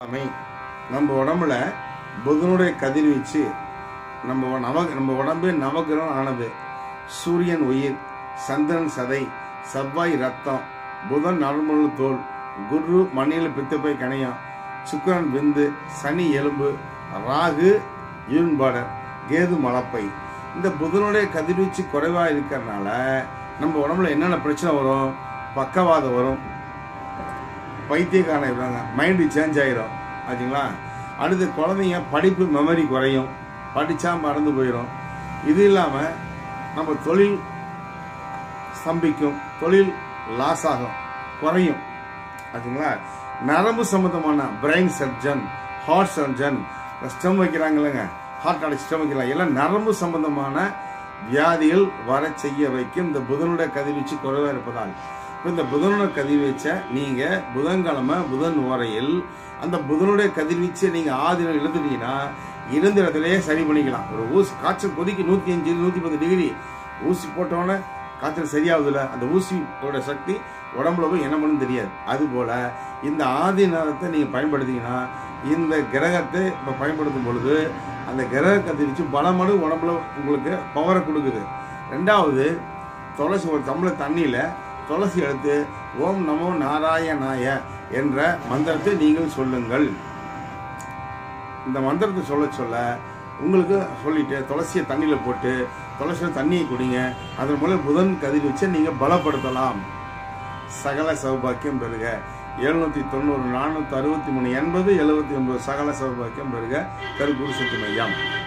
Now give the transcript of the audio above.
அமை நம்ம உடம்புல புதனுடைய கதிர்வீச்சு நம்ம உ- நவ நம்ம உடம்பு நவகிரகம் ஆனது சூரியன் உயிர் சந்திரன் சதை செவ்வாய் ரத்தம் புதன் நரம்புள்ள தோல் குரு மண்ணில் பித்தப்பை கணையம் சுக்கிரன் விந்து சனி எலும்பு ராகு யூன்பாடர் கேது மலப்பை இந்த புதனுடைய கதிர்வீச்சு குறைவா இருக்கிறதுனால நம்ம உடம்புல என்னென்ன பிரச்சனை வரும் பக்கவாதம் வரும் பைத்தியக்காரன் இருக்காங்க மைண்டு சேஞ்ச் ஆயிரும் ஆச்சுங்களா அடுத்து குழந்தைங்க படிப்பு மெமரி குறையும் படிச்சா மறந்து போயிடும் இது இல்லாம நம்ம தொழில் ஸ்தம்பிக்கும் தொழில் லாஸ் ஆகும் குறையும் ஆச்சுங்களா நரம்பு சம்பந்தமான பிரெயின் சர்ஜன் ஹார்ட் சர்ஜன் ஸ்டம் வைக்கிறாங்க இல்லைங்க ஹார்ட் அட்டாக் ஸ்டம் வைக்கிறாங்க எல்லாம் நரம்பு சம்பந்தமான வியாதிகள் வர செய்ய வைக்கும் இந்த புதனுடைய கதிர்வீச்சு குறைவா இருப்பதால் இப்ப இந்த புதனுடைய கதிர்வீச்சை நீங்க புதன்கிழமை புதன் உரையில் அந்த புதனுடைய கதிர்வீச்சை நீங்க ஆதினம் இழுத்துட்டீங்கன்னா இருந்த இடத்துலயே சரி பண்ணிக்கலாம் ஒரு ஊசி காய்ச்சல் கொதிக்கு நூத்தி அஞ்சு நூத்தி பத்து டிகிரி ஊசி போட்டோன்னே காய்ச்சல் சரியாகுதுல அந்த ஊசியோட சக்தி உடம்புல போய் என்ன பண்ணுன்னு தெரியாது அதுபோல இந்த ஆதி நேரத்தை நீங்க பயன்படுத்திங்கன்னா இந்த கிரகத்தை இப்ப பயன்படுத்தும் பொழுது அந்த கிரக கத்திரிச்சு பல மடங்கு உடம்புல உங்களுக்கு பவரை கொடுக்குது ரெண்டாவது துளசி ஒரு டம்ளர் தண்ணியில துளசி எடுத்து ஓம் நமோ நாராயணாய என்ற மந்திரத்தை நீங்கள் சொல்லுங்கள் இந்த மந்திரத்தை சொல்ல சொல்ல உங்களுக்கு சொல்லிட்டு துளசியை தண்ணியில போட்டு துளசியில தண்ணியை குடிங்க அதன் மூலம் புதன் கதிர் வச்சு நீங்க பலப்படுத்தலாம் சகல சௌபாக்கியம் பெறுக எழுநூத்தி தொண்ணூறு நானூத்தி அறுபத்தி மூணு எண்பது எழுபத்தி ஒன்பது சகல சௌபாக்கியம் பெறுக கருக்குரு சக்தி மையம்